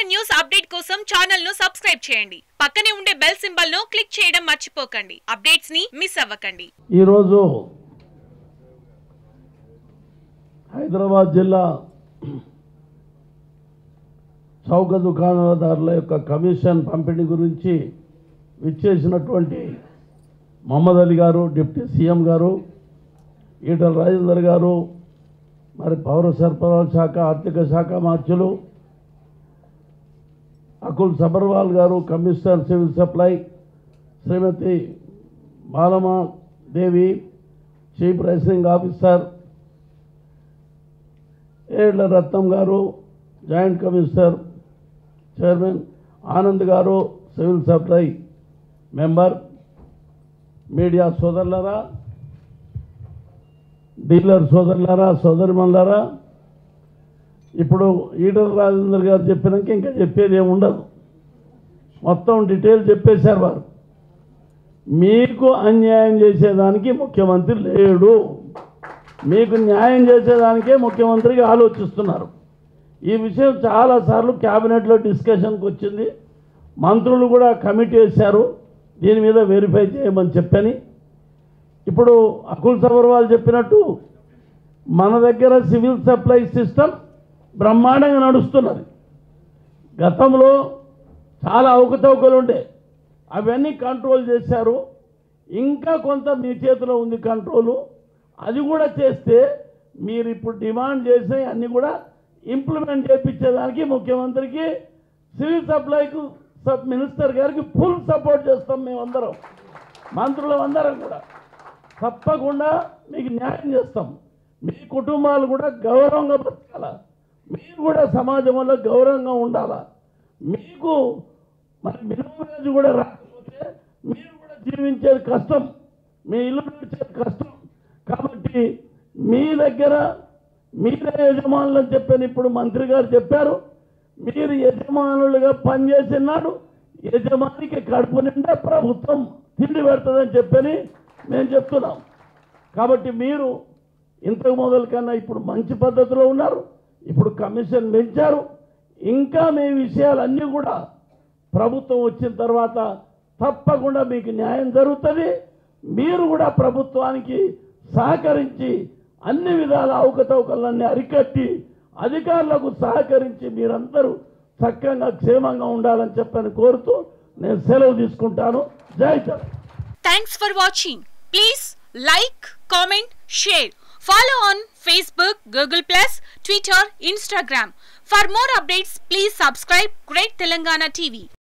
news update కోసం channel ను subscribe చేయండి పక్కనే ఉండే బెల్ సింబల్ ను క్లిక్ చేయడం మర్చిపోకండి అప్డేట్స్ ని మిస్ అవ్వకండి ఈరోజు హైదరాబాద్ జిల్లా చౌక దుకాణదారుల యొక్క కమిషన్ పంపిణీ గురించి విచ్చేసినటువంటి మహమ్మద్ అలీ గారు డిప్యూటీ సీఎం గారు ఈటల రాజేందర్ గారు మరి పౌర సరఫరాల శాఖ ఆర్థిక శాఖ మార్చులు అకుల్ సబర్వాల్ గారు commissioner civil supply Shrimati Balama Devi chief rationing officer ఏళ్ల రత్నం గారు జాయింట్ కమిషనర్ చైర్మన్ ఆనంద్ గారు సివిల్ సప్లై మెంబర్ మీడియా సోదరులారా డీలర్ సోదరులారా సోదరిమల్లారా ఇప్పుడు ఈటల రాజేందర్ గారు చెప్పినాక ఇంకా చెప్పేది ఏమి ఉండదు మొత్తం డీటెయిల్ చెప్పేశారు వారు మీకు అన్యాయం చేసేదానికి ముఖ్యమంత్రి లేడు మీకు న్యాయం చేసేదానికే ముఖ్యమంత్రికి ఆలోచిస్తున్నారు ఈ విషయం చాలాసార్లు క్యాబినెట్లో డిస్కషన్కి వచ్చింది మంత్రులు కూడా కమిటీ వేశారు దీని మీద వెరిఫై చేయమని చెప్పని ఇప్పుడు అకుల్ సబర్వాల్ చెప్పినట్టు మన దగ్గర సివిల్ సప్లై సిస్టమ్ బ్రహ్మాండంగా నడుస్తున్నది గతంలో చాలా అవకతవకలు ఉండే అవన్నీ కంట్రోల్ చేశారు ఇంకా కొంత మీ చేతిలో ఉంది కంట్రోలు అది కూడా చేస్తే మీరు ఇప్పుడు డిమాండ్ చేసే అన్నీ కూడా ఇంప్లిమెంట్ చేయించేదానికి ముఖ్యమంత్రికి సివిల్ సప్లైకు సబ్ మినిస్టర్ గారికి ఫుల్ సపోర్ట్ చేస్తాం మేమందరం మంత్రులం అందరం కూడా తప్పకుండా మీకు న్యాయం చేస్తాం మీ కుటుంబాలు కూడా గౌరవంగా బతకాల మీరు కూడా సమాజంలో గౌరవంగా ఉండాలా మీకు మరి మినిమం వేజ్ కూడా రాకపోతే మీరు కూడా జీవించేది కష్టం మీ ఇల్లు నడిచేది కష్టం కాబట్టి మీ దగ్గర మీరే యజమానులు అని చెప్పని ఇప్పుడు మంత్రి గారు చెప్పారు మీరు యజమానులుగా పనిచేసినాడు యజమానికి కడుపు నిండా ప్రభుత్వం తిండి పెడుతుందని చెప్పని మేము చెప్తున్నాం కాబట్టి మీరు ఇంతకు మొదలు కన్నా ఇప్పుడు మంచి పద్ధతిలో ఉన్నారు ఇప్పుడు కమిషన్ పెంచారు ఇంకా మీ విషయాలన్నీ కూడా ప్రభుత్వం వచ్చిన తర్వాత తప్పకుండా మీకు న్యాయం జరుగుతుంది మీరు కూడా ప్రభుత్వానికి సహకరించి అన్ని విధాల అవకతవకలన్నీ అరికట్టి అధికారులకు సహకరించి మీరందరూ చక్కగా క్షేమంగా ఉండాలని చెప్పని కోరుతూ నేను సెలవు తీసుకుంటాను జై Jagan thanks for watching please like comment share follow on Facebook Google plus Twitter Instagram for more updates please subscribe great Telangana TV